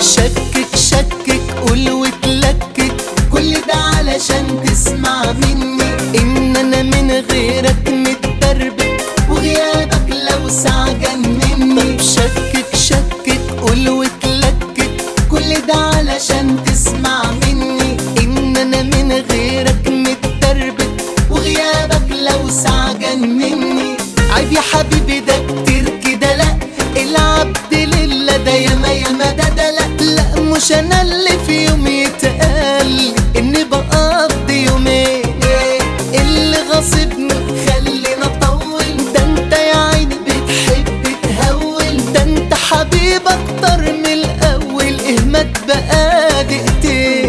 شكك شكك قول وتلكك كل ده علشان تسمع مني ان انا من غيرك متدربك وغيابك لو ساعة جنني طب شكك شكك قول وتلكك كل ده علشان تسمع مني ان انا من غيرك متدربك وغيابك لو ساعة جنني عيب يا حبيبي ده كتير كده لا العبد لله ده ياما ياما ده ده لا لا مش انا اللي